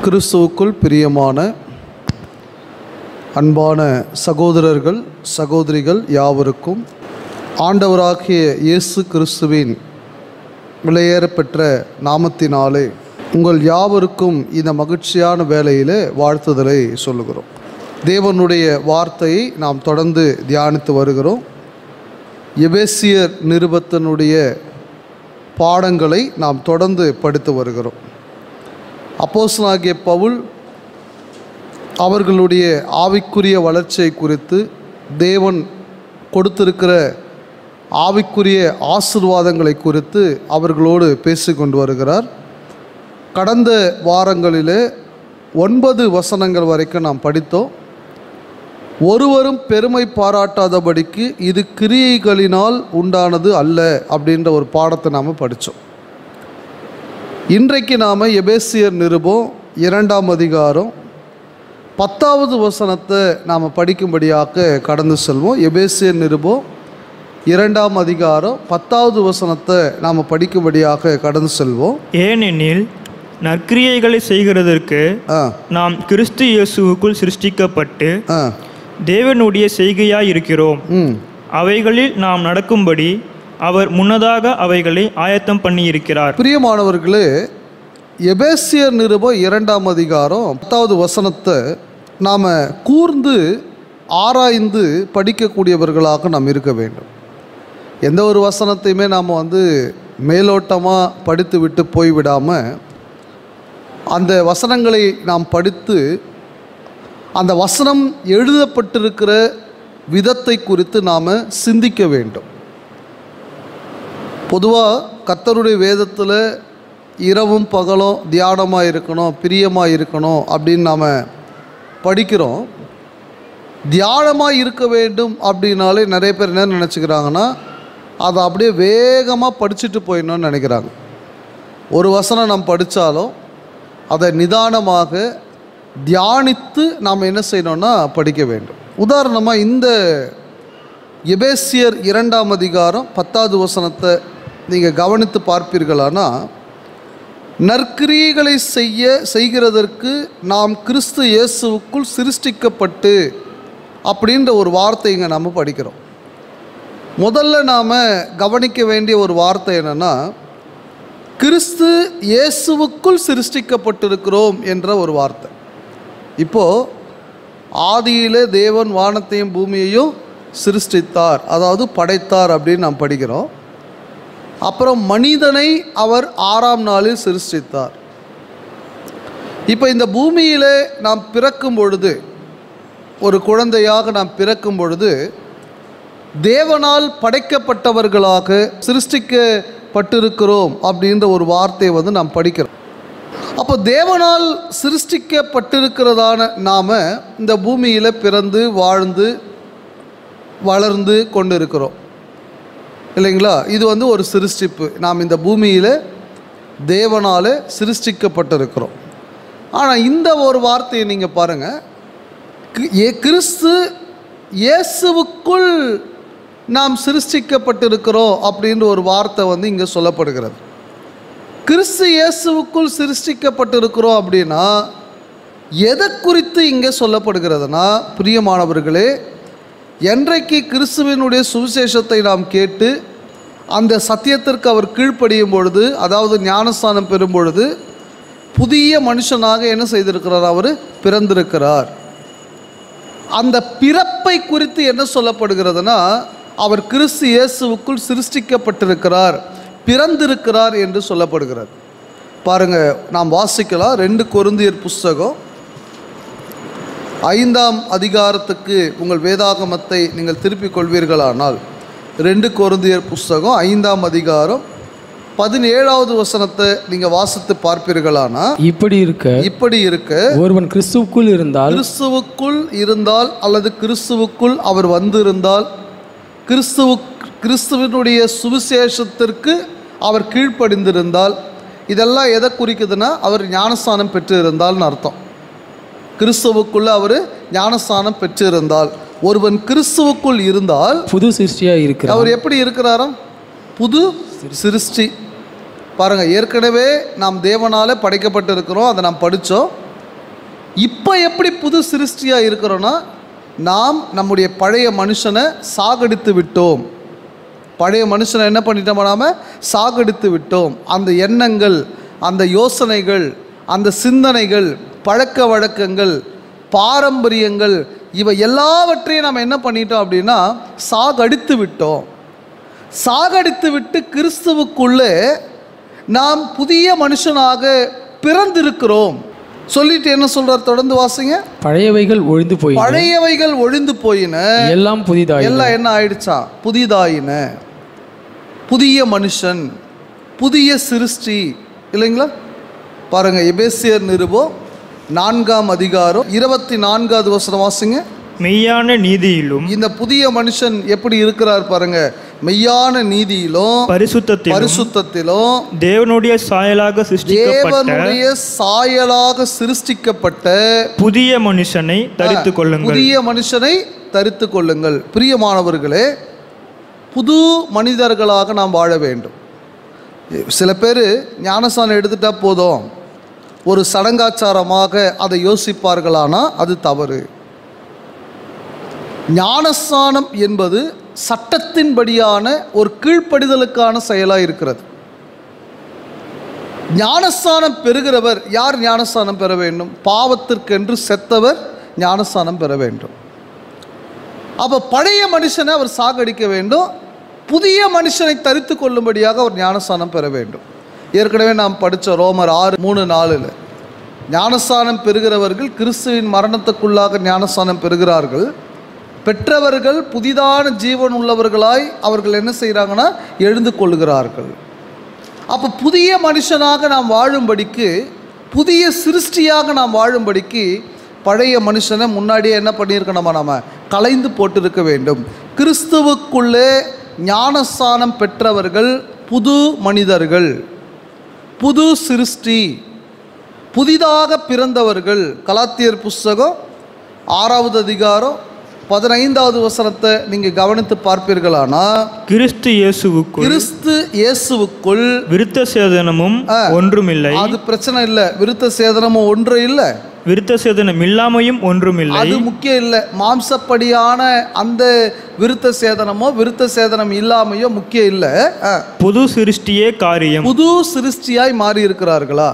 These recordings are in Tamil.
கிறிஸ்துவுக்குள் பிரியமான அன்பான சகோதரர்கள் சகோதரிகள் யாவருக்கும் ஆண்டவராகிய இயேசு கிறிஸ்துவின் விலையேறப்பெற்ற நாமத்தினாலே உங்கள் யாவருக்கும் இந்த மகிழ்ச்சியான வேளையிலே வாழ்த்துதலை சொல்லுகிறோம் தேவனுடைய வார்த்தையை நாம் தொடர்ந்து தியானித்து வருகிறோம் எபேசியர் நிருபத்தினுடைய பாடங்களை நாம் தொடர்ந்து படித்து வருகிறோம் அப்போஸ்தலனாகிய பவுல் அவர்களுடைய ஆவிக்குரிய வளர்ச்சியை குறித்து தேவன் கொடுத்திருக்கிற ஆவிக்குரிய ஆசிர்வாதங்களை குறித்து அவர்களோடு பேசிக்கொண்டு வருகிறார் கடந்த வாரங்களிலே ஒன்பது வசனங்கள் வரைக்கும் நாம் படித்தோம் ஒருவரும் பெருமை பாராட்டாதபடிக்கு இது கிரியைகளினால் உண்டானது அல்ல அப்படின்ற ஒரு பாடத்தை நாம் படித்தோம் இன்றைக்கு நாம் எபேசியர் நிருபம் இரண்டாம் அதிகாரம் பத்தாவது வசனத்தை நாம் படிக்கும்படியாக கடந்து செல்வோம் எபேசியர் நிருபம் இரண்டாம் அதிகாரம் பத்தாவது வசனத்தை நாம் படிக்கும்படியாக கடந்து செல்வோம் ஏனெனில் நற்கிரியைகளை செய்கிறதற்கு ஆ நாம் கிறிஸ்து இயேசுவுக்குள் சிருஷ்டிக்கப்பட்டு ஆ தேவனுடைய செய்கையாய் இருக்கிறோம் ம் அவைகளில் நாம் நடக்கும்படி அவர் முன்னதாக அவைகளை ஆயத்தம் பண்ணியிருக்கிறார் பிரியமானவர்களே எபேசியர் நிருபம் இரண்டாம் அதிகாரம் பத்தாவது வசனத்தை நாம் கூர்ந்து ஆராய்ந்து படிக்கக்கூடியவர்களாக நாம் இருக்க வேண்டும் எந்த ஒரு வசனத்தையுமே நாம் வந்து மேலோட்டமாக படித்து விட்டு போய்விடாமல் அந்த வசனங்களை நாம் படித்து அந்த வசனம் எழுதப்பட்டிருக்கிற விதத்தை குறித்து நாம் சிந்திக்க வேண்டும் பொதுவாக கர்த்தருடைய வேதத்தில் இரவும் பகலும் தியானமாக இருக்கணும் பிரியமாக இருக்கணும் அப்படின்னு நாம் படிக்கிறோம் தியானமாக இருக்க வேண்டும் அப்படின்னாலே நிறைய பேர் என்ன நினச்சிக்கிறாங்கன்னா அதை அப்படியே வேகமாக படிச்சுட்டு போயிடணும்னு நினைக்கிறாங்க ஒரு வசனம் நாம் படித்தாலும் அதை நிதானமாக தியானித்து நாம் என்ன செய்யணும்னா படிக்க வேண்டும் உதாரணமாக இந்த எபேசியர் இரண்டாம் அதிகாரம் பத்தாவது வசனத்தை நீங்கள் கவனித்து பார்ப்பீர்களானா நற்கிரியைகளை செய்ய செய்கிறதற்கு நாம் கிறிஸ்து இயேசுவுக்குள் சிருஷ்டிக்கப்பட்டு அப்படின்ற ஒரு வார்த்தை இங்கே நம்ம படிக்கிறோம் முதல்ல நாம் கவனிக்க வேண்டிய ஒரு வார்த்தை என்னென்னா கிறிஸ்து இயேசுவுக்குள் சிருஷ்டிக்கப்பட்டிருக்கிறோம் என்ற ஒரு வார்த்தை இப்போது ஆதியிலே தேவன் வானத்தையும் பூமியையும் சிருஷ்டித்தார் அதாவது படைத்தார் அப்படின்னு நாம் படிக்கிறோம் அப்புறம் மனிதனை அவர் ஆறாம் நாளில் சிருஷ்டித்தார் இப்போ இந்த பூமியிலே நாம் பிறக்கும் பொழுது ஒரு குழந்தையாக நாம் பிறக்கும் பொழுது தேவனால் படைக்கப்பட்டவர்களாக சிருஷ்டிக்கப்பட்டிருக்கிறோம் அப்படின்ற ஒரு வார்த்தையை வந்து நாம் படிக்கிறோம் அப்போ தேவனால் சிருஷ்டிக்கப்பட்டிருக்கிறதான நாம் இந்த பூமியில் பிறந்து வாழ்ந்து வளர்ந்து கொண்டு இருக்கிறோம் இல்லைங்களா இது வந்து ஒரு சிருஷ்டிப்பு நாம் இந்த பூமியில் தேவனால் சிருஷ்டிக்கப்பட்டிருக்கிறோம் ஆனால் இந்த ஒரு வார்த்தையை நீங்கள் பாருங்கள் கி- ஏ- கிறிஸ்து இயேசுவுக்குள் நாம் சிருஷ்டிக்கப்பட்டிருக்கிறோம் அப்படின்ற ஒரு வார்த்தை வந்து இங்கே சொல்லப்படுகிறது கிறிஸ்து இயேசுவுக்குள் சிருஷ்டிக்கப்பட்டிருக்கிறோம் அப்படின்னா எதை குறித்து இங்கே சொல்லப்படுகிறதுனா பிரியமானவர்களே என்றைக்கு கிறிஸ்துவினுடைய சுவிசேஷத்தை நாம் கேட்டு அந்த சத்தியத்திற்கு அவர் கீழ்ப்படியும் பொழுது அதாவது ஞானஸ்தானம் பெறும் பொழுது புதிய மனுஷனாக என்ன செய்திருக்கிறார் அவர் பிறந்திருக்கிறார் அந்த பிறப்பை குறித்து என்ன சொல்லப்படுகிறதுனா அவர் கிறிஸ்து இயேசுவுக்குள் சிருஷ்டிக்கப்பட்டிருக்கிறார் பிறந்திருக்கிறார் என்று சொல்லப்படுகிறது பாருங்க நாம் வாசிக்கலாம் ரெண்டு கொருந்தியர் புஸ்தகம் ஐந்தாம் அதிகாரத்துக்கு உங்கள் வேதாகமத்தை நீங்கள் திருப்பிக் கொள்வீர்களானால் ரெண்டு கொருந்தியர் புஸ்தகம் ஐந்தாம் அதிகாரம் பதினேழாவது வசனத்தை நீங்கள் வாசித்து பார்ப்பீர்களானா இப்படி இருக்க இப்படி இருக்க ஒருவன் கிறிஸ்துவுக்குள் இருந்தால் கிறிஸ்துவுக்குள் இருந்தால் அல்லது கிறிஸ்துவுக்குள் அவர் வந்திருந்தால் கிறிஸ்துவு கிறிஸ்துவனுடைய சுவிசேஷத்திற்கு அவர் கீழ்ப்படிந்திருந்தால் இதெல்லாம் எதை குறிக்குதுன்னா அவர் ஞானஸ்தானம் பெற்றிருந்தால்னு அர்த்தம் கிறிஸ்துவுக்குள்ள அவர் ஞானஸ்தானம் பெற்றிருந்தால் ஒருவன் கிறிஸ்துவுக்குள் இருந்தால் புது சிருஷ்டியா இருக்கிறார் அவர் எப்படி இருக்கிறாராம் புது சிருஷ்டி பாருங்க ஏற்கனவே நாம் தேவனால படைக்கப்பட்டிருக்கிறோம் அதை நாம் படித்தோம் இப்போ எப்படி புது சிருஷ்டியாக இருக்கிறோன்னா நாம் நம்முடைய பழைய மனுஷனை சாகடித்து விட்டோம் பழைய மனுஷனை என்ன பண்ணிட்டோம் நாம சாகடித்து விட்டோம் அந்த எண்ணங்கள் அந்த யோசனைகள் அந்த சிந்தனைகள் பழக்க வழக்கங்கள் பாரம்பரியங்கள் இவை எல்லாவற்றையும் நாம் என்ன பண்ணிட்டோம் அப்படின்னா சாகடித்து விட்டோம் சாகடித்து விட்டு கிறிஸ்துவுக்குள்ளே நாம் புதிய மனுஷனாக பிறந்திருக்கிறோம் சொல்லிட்டு என்ன சொல்றார் தொடர்ந்து வாசிங்க பழையவைகள் ஒழிந்து போய் பழையவைகள் ஒழிந்து போயின எல்லாம் புதிதாய் எல்லாம் என்ன ஆயிடுச்சா புதிதாயின புதிய மனுஷன் புதிய சிருஷ்டி இல்லைங்களா பாருங்க எபேசியர் நிருபம் நான்காம் அதிகாரம் இருபத்தி நான்காவது வசனம் வாசிங்க மெய்யான நீதியிலும் இந்த புதிய மனுஷன் எப்படி இருக்கிறார் பாருங்க மெய்யான நீதியிலும் பரிசுத்தத்திலும் பரிசுத்தத்திலும் தேவனுடைய சாயலாக சிருஷ்டிக்கப்பட்ட தேவனுடைய சாயலாக சிருஷ்டிக்கப்பட்ட புதிய மனுஷனை தரித்துக் கொள்ளுங்கள் புதிய மனுஷனை தரித்து கொள்ளுங்கள் பிரியமானவர்களே புது மனிதர்களாக நாம் வாழ வேண்டும் சில பேர் ஞானஸ்தானம் எடுத்துட்டா போதும் ஒரு சடங்காச்சாரமாக அதை யோசிப்பார்களானா அது தவறு ஞானஸ்தானம் என்பது சட்டத்தின்படியான ஒரு கீழ்ப்படிதலுக்கான செயலாக இருக்கிறது ஞானஸ்தானம் பெறுகிறவர் யார் ஞானஸ்தானம் பெற வேண்டும் பாவத்திற்கென்று செத்தவர் ஞானஸ்தானம் பெற வேண்டும் அப்போ பழைய மனுஷனை அவர் சாகடிக்க வேண்டும் புதிய மனுஷனை தரித்து கொள்ளும்படியாக அவர் ஞானஸ்தானம் பெற வேண்டும் ஏற்கனவே நாம் படித்த ரோமர் ஆறு மூணு நாலில் ஞானஸ்தானம் பெறுகிறவர்கள் கிறிஸ்துவின் மரணத்துக்குள்ளாக ஞானஸ்தானம் பெறுகிறார்கள் பெற்றவர்கள் புதிதான ஜீவன் உள்ளவர்களாய் அவர்கள் என்ன செய்கிறாங்கன்னா எழுந்து கொள்கிறார்கள் அப்போ புதிய மனுஷனாக நாம் வாழும்படிக்கு புதிய சிருஷ்டியாக நாம் வாழும்படிக்கு பழைய மனுஷனை முன்னாடியே என்ன பண்ணியிருக்கணுமா நாம கலைந்து போட்டிருக்க வேண்டும் கிறிஸ்துவுக்குள்ளே ஞானஸ்தானம் பெற்றவர்கள் புது மனிதர்கள் புது சிருஷ்டி புதிதாக பிறந்தவர்கள் கலாத்தியர் புஸ்தகம் ஆறாவது அதிகாரம் பதினைந்தாவது வசனத்தை நீங்கள் கவனித்து பார்ப்பீர்களானா கிறிஸ்து இயேசுவுக்குள் கிறிஸ்து இயேசுவுக்குள் விருத்த சேதனமும் ஒன்றுமில்லை அது பிரச்சனை இல்லை விருத்த சேதனமும் ஒன்று இல்லை விருத்த சேதனம் இல்லாமையும் ஒன்றுமில்லை அது முக்கியம் இல்லை மாம்சப்படியான அந்த விருத்த சேதனமோ விருத்த சேதனம் இல்லாமையோ முக்கியம் இல்லை ஆ. புது சிருஷ்டியே காரியம் புது சிருஷ்டியாய் மாறி இருக்கிறார்களா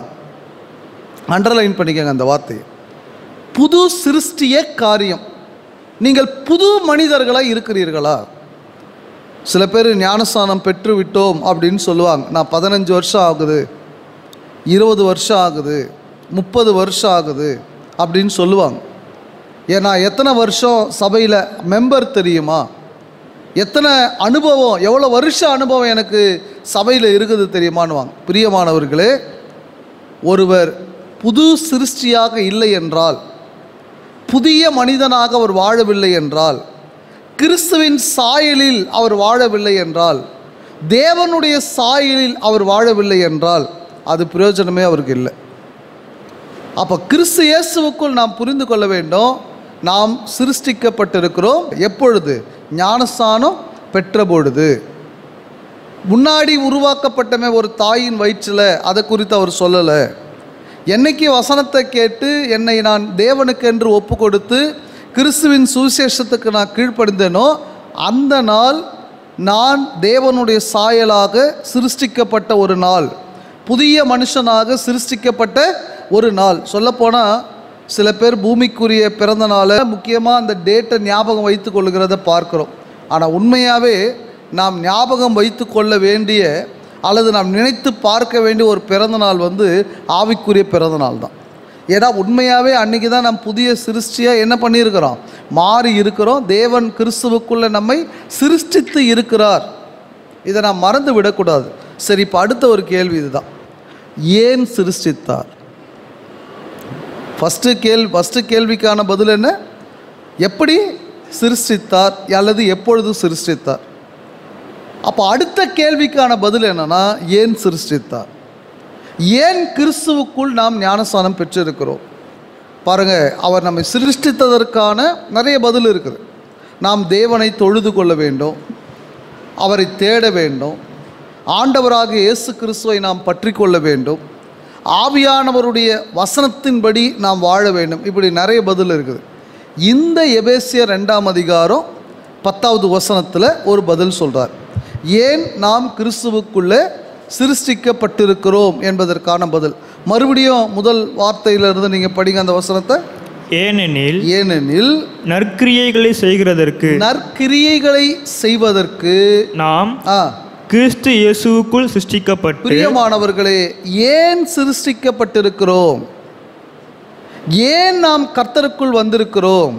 அண்டர்லைன் பண்ணிக்கங்க அந்த வார்த்தையை புது சிருஷ்டியே காரியம் நீங்கள் புது மனிதர்களாக இருக்கிறீர்களா சில பேர் ஞானஸ்தானம் பெற்று விட்டோம் அப்படின்னு சொல்லுவாங்க நான் பதினஞ்சு வருஷம் ஆகுது இருபது வருஷம் ஆகுது முப்பது வருஷம் ஆகுது அப்படின்னு சொல்லுவாங்க ஏன்னா எத்தனை வருஷம் சபையில் மெம்பர் தெரியுமா எத்தனை அனுபவம் எவ்வளோ வருஷ அனுபவம் எனக்கு சபையில் இருக்குது தெரியுமான்னுவாங்க பிரியமானவர்களே ஒருவர் புது சிருஷ்டியாக இல்லை என்றால் புதிய மனிதனாக அவர் வாழவில்லை என்றால் கிறிஸ்துவின் சாயலில் அவர் வாழவில்லை என்றால் தேவனுடைய சாயலில் அவர் வாழவில்லை என்றால் அது பிரயோஜனமே அவருக்கு இல்லை அப்போ கிறிஸ்து இயேசுவுக்குள் நாம் புரிந்து கொள்ள வேண்டும் நாம் சிருஷ்டிக்கப்பட்டிருக்கிறோம் எப்பொழுது ஞானஸ்தானம் பெற்ற பொழுது முன்னாடி உருவாக்கப்பட்டமே ஒரு தாயின் வயிற்றில் அதை குறித்து அவர் சொல்லலை என்னைக்கு வசனத்தை கேட்டு என்னை நான் தேவனுக்கென்று ஒப்பு கொடுத்து கிறிஸ்துவின் சுவிசேஷத்துக்கு நான் கீழ்ப்படிந்தேனோ அந்த நாள் நான் தேவனுடைய சாயலாக சிருஷ்டிக்கப்பட்ட ஒரு நாள் புதிய மனுஷனாக சிருஷ்டிக்கப்பட்ட ஒரு நாள் சொல்லப்போனால் சில பேர் பூமிக்குரிய பிறந்த நாளை முக்கியமாக அந்த டேட்டை ஞாபகம் வைத்து கொள்ளுகிறத பார்க்குறோம் ஆனால் உண்மையாகவே நாம் ஞாபகம் வைத்து கொள்ள வேண்டிய அல்லது நாம் நினைத்து பார்க்க வேண்டிய ஒரு பிறந்த நாள் வந்து ஆவிக்குரிய பிறந்த நாள் தான் ஏன்னா உண்மையாகவே அன்றைக்கி தான் நம்ம புதிய சிருஷ்டியாக என்ன பண்ணியிருக்கிறோம் மாறி இருக்கிறோம் தேவன் கிறிஸ்துவுக்குள்ளே நம்மை சிருஷ்டித்து இருக்கிறார் இதை நாம் மறந்து விடக்கூடாது சரி இப்போ அடுத்த ஒரு கேள்வி இதுதான் ஏன் சிருஷ்டித்தார் ஃபஸ்ட்டு கேள் ஃபஸ்ட்டு கேள்விக்கான பதில் என்ன எப்படி சிருஷ்டித்தார் அல்லது எப்பொழுது சிருஷ்டித்தார் அப்போ அடுத்த கேள்விக்கான பதில் என்னன்னா ஏன் சிருஷ்டித்தார் ஏன் கிறிஸ்துவுக்குள் நாம் ஞானஸ்தானம் பெற்றிருக்கிறோம் பாருங்க அவர் நம்மை சிருஷ்டித்ததற்கான நிறைய பதில் இருக்குது நாம் தேவனை தொழுது கொள்ள வேண்டும் அவரை தேட வேண்டும் ஆண்டவராக இயேசு கிறிஸ்துவை நாம் பற்றி கொள்ள வேண்டும் ஆவியானவருடைய வசனத்தின்படி நாம் வாழ வேண்டும் இப்படி நிறைய பதில் இருக்குது இந்த எபேசியர் ரெண்டாம் அதிகாரம் பத்தாவது வசனத்தில் ஒரு பதில் சொல்கிறார் ஏன் நாம் கிறிஸ்துவுக்குள்ளே சிருஷ்டிக்கப்பட்டிருக்கிறோம் என்பதற்கான பதில் மறுபடியும் முதல் வார்த்தையிலிருந்து நீங்கள் படிங்க அந்த வசனத்தை ஏனெனில் ஏனெனில் நற்கிரியைகளை செய்கிறதற்கு நற்கிரியைகளை செய்வதற்கு நாம் ஆ கிறிஸ்து இயேசுவுக்குள் சிருஷ்டிக்கப்பட்டு பிரியமானவர்களே ஏன் சிருஷ்டிக்கப்பட்டிருக்கிறோம் ஏன் நாம் கர்த்தருக்குள் வந்திருக்கிறோம்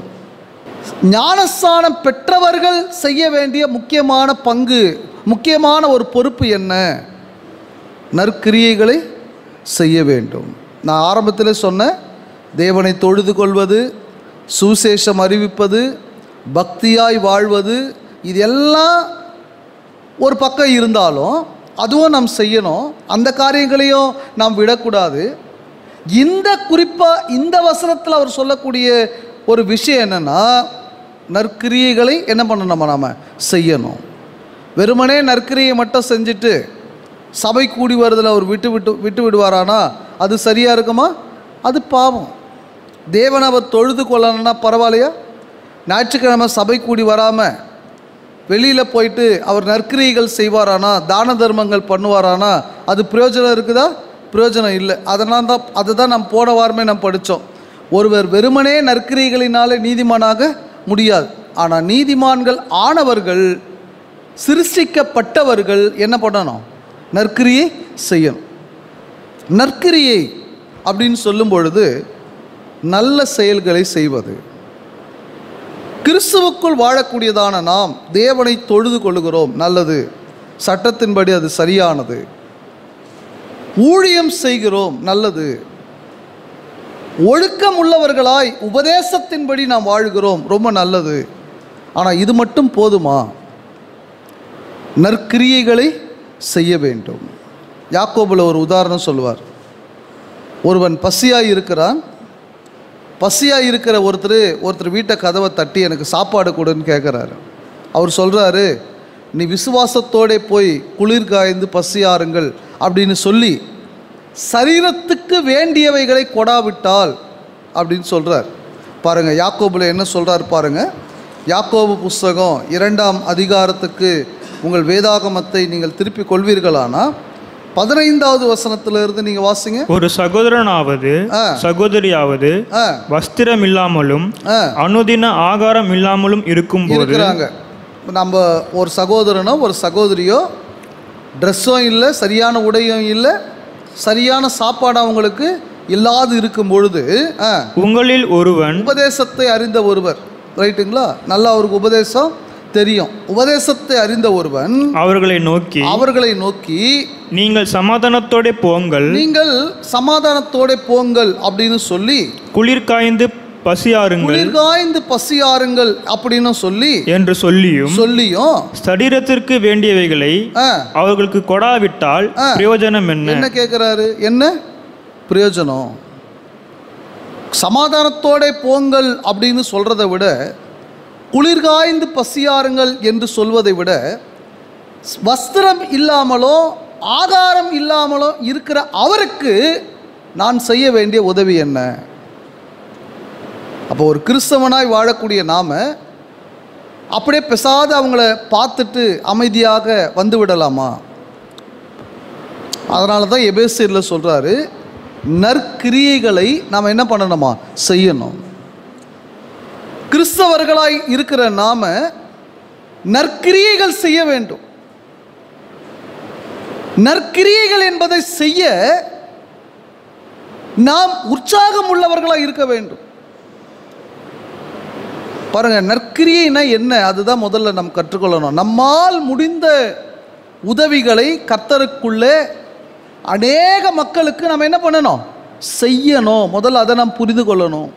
ஞானஸ்தானம் பெற்றவர்கள் செய்ய வேண்டிய முக்கியமான பங்கு முக்கியமான ஒரு பொறுப்பு என்ன நற்கிரியைகளை செய்ய வேண்டும் நான் ஆரம்பத்தில் சொன்னேன் தேவனை தொழுது கொள்வது சுவிசேஷம் அறிவிப்பது பக்தியாய் வாழ்வது இது எல்லாம் ஒரு பக்கம் இருந்தாலும் அதுவும் நாம் செய்யணும் அந்த காரியங்களையும் நாம் விடக்கூடாது இந்த குறிப்பாக இந்த வசனத்தில் அவர் சொல்லக்கூடிய ஒரு விஷயம் என்னென்னா நற்கிரியைகளை என்ன பண்ணணும் நாம் செய்யணும் வெறுமனே நற்கிரியை மட்டும் செஞ்சுட்டு சபை கூடி வருதில் அவர் விட்டு விட்டு விட்டு விடுவாரானா அது சரியாக இருக்குமா அது பாவம் தேவனை அவர் தொழுது கொள்ளணும்னா பரவாயில்லையா ஞாயிற்றுக்கிழமை சபை கூடி வராமல் வெளியில் போயிட்டு அவர் நற்கிரியைகள் செய்வாரானா தான தர்மங்கள் பண்ணுவாரானா அது பிரயோஜனம் இருக்குதா பிரயோஜனம் இல்லை அதனால தான் அதை தான் நம்ம போன வாரமே நம்ம படித்தோம் ஒருவர் வெறுமனே நற்கிரியைகளினாலே நீதிமானாக முடியாது ஆனால் நீதிமான்கள் ஆனவர்கள் சிருஷ்டிக்கப்பட்டவர்கள் என்ன பண்ணணும் நற்கிரியை செய்யணும் நற்கிரியை அப்படின்னு சொல்லும் பொழுது நல்ல செயல்களை செய்வது கிறிஸ்துவுக்குள் வாழக்கூடியதான நாம் தேவனை தொழுது கொள்ளுகிறோம் நல்லது சட்டத்தின்படி அது சரியானது ஊழியம் செய்கிறோம் நல்லது ஒழுக்கம் உள்ளவர்களாய் உபதேசத்தின்படி நாம் வாழ்கிறோம் ரொம்ப நல்லது ஆனால் இது மட்டும் போதுமா நற்கிரியைகளை செய்ய வேண்டும் யாக்கோபுல ஒரு உதாரணம் சொல்லுவார் ஒருவன் பசியாய் இருக்கிறான் பசியாக இருக்கிற ஒருத்தர் ஒருத்தர் வீட்டை கதவை தட்டி எனக்கு சாப்பாடு கொடுன்னு கேட்குறாரு அவர் சொல்கிறாரு நீ விசுவாசத்தோடே போய் குளிர் காய்ந்து பசியாருங்கள் அப்படின்னு சொல்லி சரீரத்துக்கு வேண்டியவைகளை கொடாவிட்டால் அப்படின்னு சொல்கிறார் பாருங்கள் யாக்கோபில் என்ன சொல்கிறார் பாருங்கள் யாக்கோபு புஸ்தகம் இரண்டாம் அதிகாரத்துக்கு உங்கள் வேதாகமத்தை நீங்கள் திருப்பிக் கொள்வீர்களானா பதினைந்தாவது வசனத்திலிருந்து நீங்கள் வாசிங்க ஒரு சகோதரனாவது ஆ. சகோதரியாவது ஆ வஸ்திரம் இல்லாமலும் ஆ அனுதின ஆகாரம் இல்லாமலும் இருக்கும்போது இருக்கிறாங்க நம்ம ஒரு சகோதரனோ ஒரு சகோதரியோ ட்ரெஸ்ஸும் இல்லை சரியான உடையும் இல்லை சரியான சாப்பாடு அவங்களுக்கு இல்லாது இருக்கும் பொழுது ஆ, உங்களில் ஒருவன் உபதேசத்தை அறிந்த ஒருவர் ரைட்டுங்களா நல்லா அவருக்கு உபதேசம் தெரியும் உபதேசத்தை அறிந்த ஒருவன் அவர்களை நோக்கி அவர்களை நோக்கி நீங்கள் சமாதானத்தோட போங்கள் நீங்கள் சமாதானத்தோட போங்கள் அப்படின்னு சொல்லி குளிர் காய்ந்து பசியாருங்கள் குளிர்காய்ந்து பசியாருங்கள் அப்படின்னு சொல்லி என்று சொல்லியும் சொல்லியும் சரீரத்திற்கு வேண்டியவைகளை ஆ அவர்களுக்கு கொடாவிட்டால் ஆ. பிரயோஜனம் என்ன என்ன கேட்குறாரு என்ன பிரயோஜனம் சமாதானத்தோட போங்கள் அப்படின்னு சொல்கிறத விட குளிர்காய்ந்து பசியாருங்கள் என்று சொல்வதை விட வஸ்திரம் இல்லாமலோ ஆகாரம் இல்லாமலோ இருக்கிற அவருக்கு நான் செய்ய வேண்டிய உதவி என்ன அப்போ ஒரு கிறிஸ்தவனாய் வாழக்கூடிய நாம அப்படியே பெசாத அவங்கள பார்த்துட்டு அமைதியாக வந்து விடலாமா அதனால தான் எபேசியரில் சொல்கிறாரு நற்கிரியைகளை நாம் என்ன பண்ணணுமா செய்யணும் கிறிஸ்தவர்களாய் இருக்கிற நாம நற்கிரியைகள் செய்ய வேண்டும் நற்கிரியைகள் என்பதை செய்ய நாம் உற்சாகம் உள்ளவர்களாக இருக்க வேண்டும் பாருங்க நற்கிரியைனா என்ன அதுதான் முதல்ல நம்ம கற்றுக்கொள்ளணும் நம்மால் முடிந்த உதவிகளை கர்த்தருக்குள்ளே அநேக மக்களுக்கு நம்ம என்ன பண்ணணும் செய்யணும் முதல்ல அதை நாம் புரிந்து கொள்ளணும்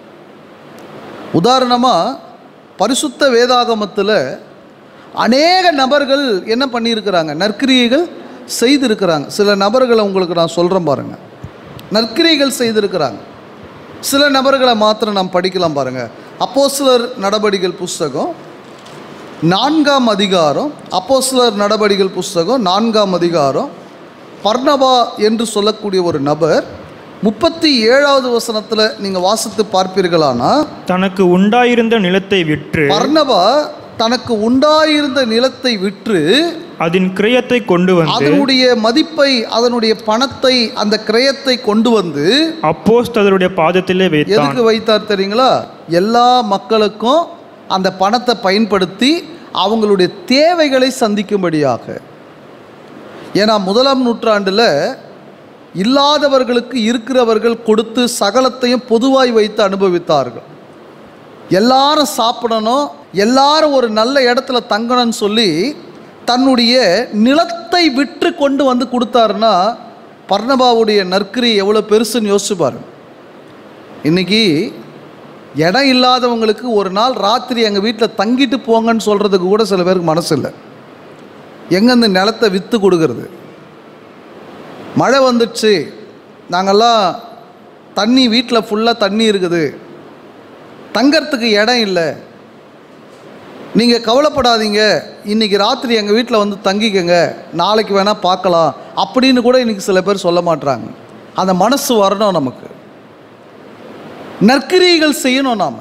உதாரணமாக பரிசுத்த வேதாகமத்தில் அநேக நபர்கள் என்ன பண்ணியிருக்கிறாங்க நற்கிரியைகள் செய்திருக்கிறாங்க சில நபர்களை உங்களுக்கு நான் சொல்கிறேன் பாருங்கள் நற்கிரியைகள் செய்திருக்கிறாங்க சில நபர்களை மாத்திரம் நாம் படிக்கலாம் பாருங்கள் அப்போஸ்தலர் நடபடிகள் புஸ்தகம் நான்காம் அதிகாரம் அப்போஸ்தலர் நடபடிகள் புஸ்தகம் நான்காம் அதிகாரம் பர்ணபா என்று சொல்லக்கூடிய ஒரு நபர் முப்பத்தி ஏழாவது வசனத்தில் நீங்கள் வாசித்து பார்ப்பீர்களானா தனக்கு உண்டாயிருந்த நிலத்தை விற்று பர்ணபா தனக்கு உண்டாயிருந்த நிலத்தை விற்று அதன் கிரயத்தை கொண்டு வந்து அதனுடைய மதிப்பை அதனுடைய பணத்தை அந்த கிரயத்தை கொண்டு வந்து அப்போஸ்தலருடைய பாதத்திலே வைத்தான் எதுக்கு வைத்தார் தெரியுங்களா எல்லா மக்களுக்கும் அந்த பணத்தை பயன்படுத்தி அவங்களுடைய தேவைகளை சந்திக்கும்படியாக ஏன்னா முதலாம் நூற்றாண்டில் இல்லாதவர்களுக்கு இருக்கிறவர்கள் கொடுத்து சகலத்தையும் பொதுவாய் வைத்து அனுபவித்தார்கள் எல்லாரும் சாப்பிடணும் எல்லாரும் ஒரு நல்ல இடத்துல தங்கணும்னு சொல்லி தன்னுடைய நிலத்தை விற்று கொண்டு வந்து கொடுத்தாருன்னா பர்ணபாவுடைய நற்கிரி எவ்வளோ பெருசுன்னு யோசிச்சு பாருங்க இன்னைக்கு இடம் இல்லாதவங்களுக்கு ஒரு நாள் ராத்திரி எங்கள் வீட்டில் தங்கிட்டு போங்கன்னு சொல்கிறதுக்கு கூட சில பேருக்கு மனசு இல்லை எங்கே இந்த நிலத்தை விற்று கொடுக்கறது மழை வந்துடுச்சு நாங்கள்லாம் தண்ணி வீட்டில் ஃபுல்லாக தண்ணி இருக்குது தங்கறதுக்கு இடம் இல்லை நீங்கள் கவலைப்படாதீங்க இன்றைக்கி ராத்திரி எங்கள் வீட்டில் வந்து தங்கிக்கங்க நாளைக்கு வேணால் பார்க்கலாம் அப்படின்னு கூட இன்றைக்கி சில பேர் சொல்ல மாட்றாங்க அந்த மனசு வரணும் நமக்கு நற்கிரியைகள் செய்யணும் நாம்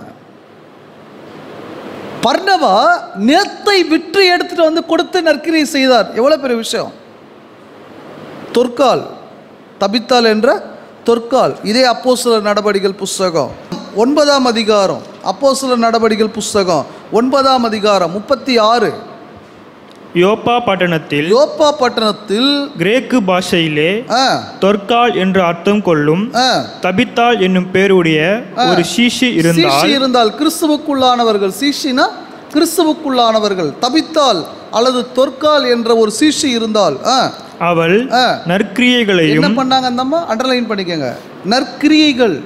பர்ணவா நிலத்தை விற்று எடுத்துட்டு வந்து கொடுத்து நற்கிரியை செய்தார் எவ்வளோ பெரிய விஷயம் தொற்கால் தபித்தால் என்ற தொற்கால் இதே அப்போஸ்தலர் நடபடிகள் புஸ்தகம் ஒன்பதாம் அதிகாரம் அப்போஸ்தலர் நடபடிகள் புஸ்தகம் ஒன்பதாம் அதிகாரம் முப்பத்தி ஆறு யோப்பா பட்டணத்தில் யோப்பா பட்டணத்தில் கிரேக்கு பாஷையிலே ஆ, தொற்கால் என்று அர்த்தம் கொள்ளும் ஆ, தபித்தாள் என்னும் பேருடைய ஒரு சீஷி இருந்தால் சீஷி இருந்தால் கிறிஸ்துவுக்குள்ளானவர்கள் சீஷினா கிறிஸ்துவுக்குள்ளானவர்கள் தபித்தால் அல்லது தொற்கால் என்ற ஒரு சீஷி இருந்தால் ஆ, அவள் ஆ. நற்கிரியைகளையும் என்ன பண்ணாங்க அந்த அம்மா அண்டர்லைன் பண்ணிக்கோங்க நற்கிரியைகள்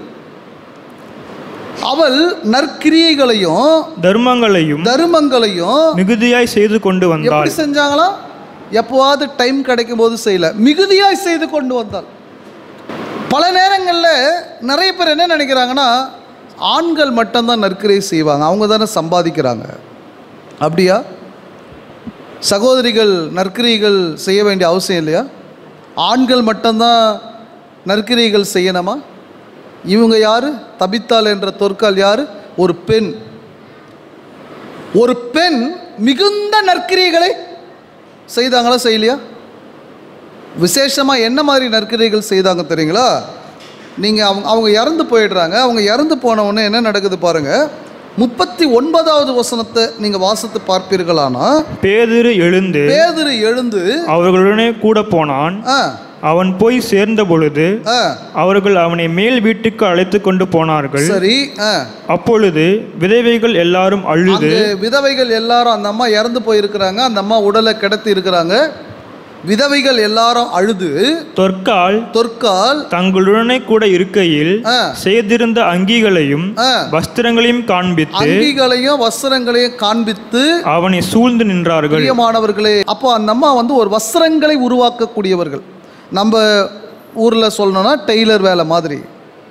அவள் நற்கிரியைகளையும் தர்மங்களையும் தருமங்களையும் மிகுதியாய் செய்து கொண்டு எப்படி வந்தாள் செஞ்சாங்களாம் எப்போவாவது டைம் கிடைக்கும் போது செய்யல மிகுதியாய் செய்து கொண்டு வந்தாள் பல நேரங்களில் நிறைய பேர் என்ன நினைக்கிறாங்கன்னா ஆண்கள் மட்டும்தான் நற்கிரியை செய்வாங்க அவங்க தானே சம்பாதிக்கிறாங்க அப்படியா சகோதரிகள் நற்கிரிகள் செய்ய வேண்டிய அவசியம் இல்லையா ஆண்கள் மட்டும்தான் நற்கிரிகள் செய்யணுமா இவங்க யாரு தபித்தால் என்ற தொற்கால் யாரு ஒரு பெண் ஒரு பெண் மிகுந்த நற்கிரியைகளை செய்தாங்களா செய்யலையா விசேஷமாக என்ன மாதிரி நற்கிரியைகள் செய்தாங்க தெரியுங்களா நீங்கள் அவங்க அவங்க இறந்து போயிடுறாங்க அவங்க இறந்து போன உடனே என்ன நடக்குது பாருங்க முப்பத்தி ஒன்பதாவது வசனத்தை நீங்கள் வாசித்து பார்ப்பீர்களானா பேதுரு எழுந்து பேதுரு எழுந்து அவர்களுடனே கூட போனான் ஆ அவன் போய் சேர்ந்த பொழுது ஆ அவர்கள் அவனை மேல் வீட்டுக்கு அழைத்து கொண்டு போனார்கள் சரி ஆ அப்பொழுது விதவைகள் எல்லாரும் அழுது அங்கு விதவைகள் எல்லாரும் அந்த அம்மா இறந்து போயிருக்கிறாங்க அந்த அம்மா உடலை கிடத்தி இருக்கிறாங்க விதவைகள் எல்லாரும் அழுது தொற்கால் தொற்கால் தங்களுடனே கூட இருக்கையில் ஆ. செய்திருந்த அங்கிகளையும் ஆ. வஸ்திரங்களையும் காண்பித்து அங்கிகளையும் வஸ்திரங்களையும் காண்பித்து அவனை சூழ்ந்து நின்றார்கள் பிரியமானவர்களே அப்போ அந்த அம்மா வந்து ஒரு வஸ்திரங்களை உருவாக்கக்கூடியவர்கள் நம்ம ஊரில் சொல்லணும்னா டெய்லர் வேலை மாதிரி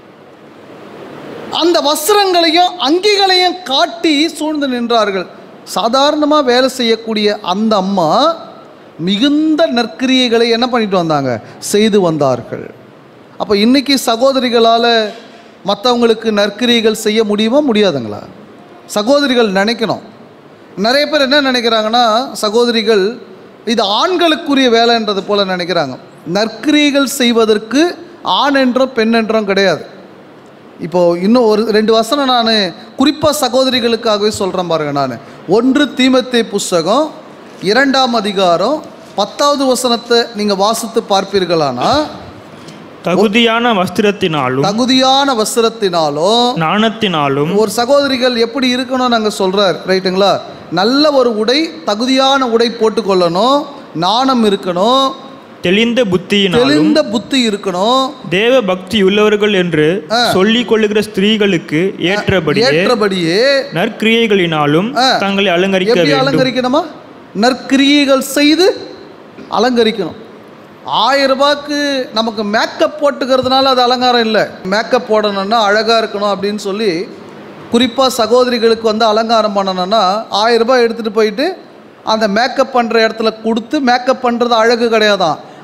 அந்த வஸ்திரங்களையும் அங்கிகளையும் காட்டி சூழ்ந்து நின்றார்கள் சாதாரணமாக வேலை செய்யக்கூடிய அந்த அம்மா மிகுந்த நற்கிரியைகளை என்ன பண்ணிட்டு வந்தாங்க செய்து வந்தார்கள் அப்போ இன்னைக்கு சகோதரிகளால் மற்றவங்களுக்கு நற்கிரியைகள் செய்ய முடியுமா முடியாதுங்களா சகோதரிகள் நினைக்கணும் நிறைய பேர் என்ன நினைக்கிறாங்கன்னா சகோதரிகள் இது ஆண்களுக்குரிய வேலைன்றது போல நினைக்கிறாங்க நற்கிரியைகள் செய்வதற்கு ஆண் என்றும் பெண் என்றும் கிடையாது இப்போ இன்னும் ஒரு ரெண்டு வசனம் நான் குறிப்பாக சகோதரிகளுக்காகவே சொல்கிறேன் பாருங்க நான் ஒன்று தீமத்தே புஸ்தகம் இரண்டாம் அதிகாரம் பத்தாவது வசனத்தை நீங்கள் வாசித்து பார்ப்பீர்களானா தகுதியான வஸ்திரத்தினாலும் தகுதியான வஸ்திரத்தினாலும் நாணத்தினாலும் ஒரு சகோதரிகள் எப்படி இருக்கணும் நாங்கள் சொல்கிறார் ரைட்டுங்களா நல்ல ஒரு உடை தகுதியான உடை போட்டுக்கொள்ளணும் நாணம் இருக்கணும் தெளிந்த புத்தியினாலும் தெளிந்த புத்தி இருக்கணும் தேவ பக்தி உள்ளவர்கள் என்று சொல்லிக் கொள்ளுகிற ஸ்திரீகளுக்கு ஏற்றபடியே ஏற்றபடியே நற்கிரியைகளினாலும் ஆ. தங்களை அலங்கரிக்க எப்படி வேண்டும் அலங்கரிக்கணுமா நற்கிரியைகள் செய்து அலங்கரிக்கணும் ஆயிரம் ரூபாய்க்கு நமக்கு மேக்கப் போட்டுக்கிறதுனால அது அலங்காரம் இல்லை மேக்கப் போடணும்னா அழகாக இருக்கணும் அப்படின்னு சொல்லி குறிப்பாக சகோதரிகளுக்கு வந்து அலங்காரம் பண்ணணும்னா ஆயிரம் ரூபாய் எடுத்துகிட்டு போயிட்டு அந்த மேக்கப் பண்ணுற இடத்துல கொடுத்து மேக்கப் பண்ணுறது அழகு கிடையாதான்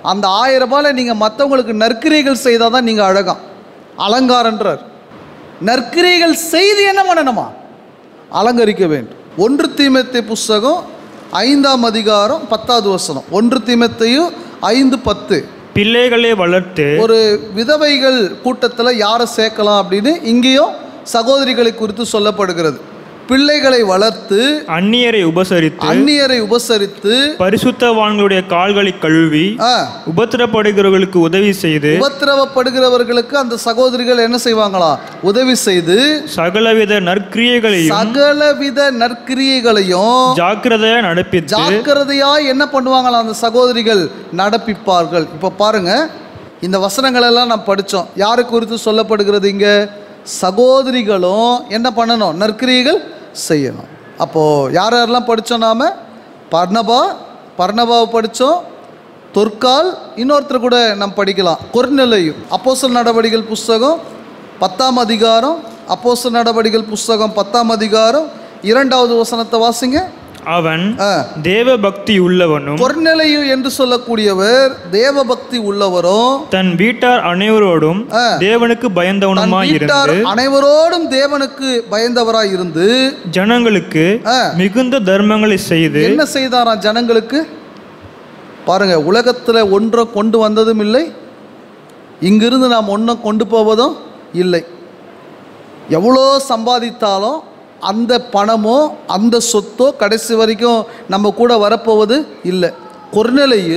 அந்த ஆயிரம் ரூபாயில் நீங்கள் மற்றவங்களுக்கு நற்கிரிகள் செய்தால் தான் நீங்கள் அழகாம் அலங்காரன்றார் நற்கிரிகள் செய்து என்ன பண்ணணுமா அலங்கரிக்க வேண்டும் ஒன்று தீமத்தை புஸ்தகம் ஐந்தாம் அதிகாரம் பத்தாவது வசனம் ஒன்று தீமத்தையும் ஐந்து பத்து பிள்ளைகளை வளர்த்து ஒரு விதவைகள் கூட்டத்தில் யாரை சேர்க்கலாம் அப்படின்னு இங்கேயும் சகோதரிகளை குறித்து சொல்லப்படுகிறது பிள்ளைகளை வளர்த்து அந்நியரை உபசரித்து அந்நியரை உபசரித்து பரிசுத்தவான்களுடைய கால்களை கழுவி ஆ, உபத்திரப்படுகிறவர்களுக்கு உதவி செய்து உபத்திரவப்படுகிறவர்களுக்கு அந்த சகோதரிகள் என்ன செய்வாங்களா உதவி செய்து சகலவித நற்கிரியைகளையும் சகலவித நற்கிரியைகளையும் ஜாக்கிரதையா நடப்பித்து ஜாக்கிரதையா என்ன பண்ணுவாங்களா அந்த சகோதரிகள் நடப்பிப்பார்கள் இப்போ பாருங்க இந்த வசனங்கள் எல்லாம் நாம் படித்தோம் யாரு குறித்து சொல்லப்படுகிறது இங்க சகோதரிகளும் என்ன பண்ணணும் நற்கிரியைகள் செய்யணும் அப்போது யார் யாரெல்லாம் படித்தோம் நாம பர்ணபா பர்ணபாவை படித்தோம் தொற்கால் இன்னொருத்தர் கூட நாம் படிக்கலாம் கொர்நிலையும் அப்போஸ்தலர் நடவடிக்கைகள் புஸ்தகம் பத்தாம் அதிகாரம் அப்போஸ்தலர் நடவடிக்கைகள் புஸ்தகம் பத்தாம் அதிகாரம் இரண்டாவது வசனத்தை வாசிங்க அவன் ஆ தேவ பக்தி உள்ளவனும் கொர்நிலையு என்று சொல்லக்கூடியவர் தேவபக்தி உள்ளவரும் தன் வீட்டார் அனைவரோடும் ஆ. தேவனுக்கு தன் பயந்தவனுமாய் வீட்டார் இருந்து அனைவரோடும் தேவனுக்கு பயந்தவராய் இருந்து ஜனங்களுக்கு ஆ. மிகுந்த தர்மங்களை செய்து என்ன செய்தாராம் ஜனங்களுக்கு பாருங்க உலகத்தில் ஒன்றை கொண்டு வந்ததும் இல்லை இங்கிருந்து நாம் ஒன்றை கொண்டு போவதும் இல்லை எவ்வளோ சம்பாதித்தாலும் அந்த பணமோ அந்த சொத்தோ கடைசி வரைக்கும் நம்ம கூட வரப்போவது இல்லை கொர்நிலையு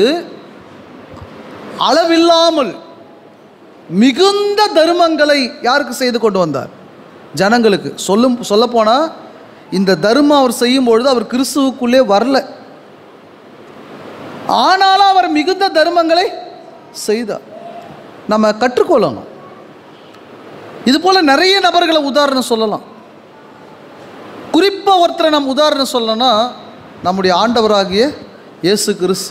அளவில்லாமல் மிகுந்த தர்மங்களை யாருக்கு செய்து கொண்டு வந்தார் ஜனங்களுக்கு சொல்லும் சொல்லப்போனால் இந்த தர்மம் அவர் செய்யும் பொழுது அவர் கிறிஸ்துவுக்குள்ளே வரல ஆனாலும் அவர் மிகுந்த தர்மங்களை செய்தார் நம்ம கற்றுக்கொள்ளணும் இது போல நிறைய நபர்களை உதாரணம் சொல்லலாம் குறிப்பாக ஒருத்தரை நம்ம உதாரணம் சொல்லணும்னா நம்முடைய ஆண்டவராகிய இயேசு கிறிஸ்து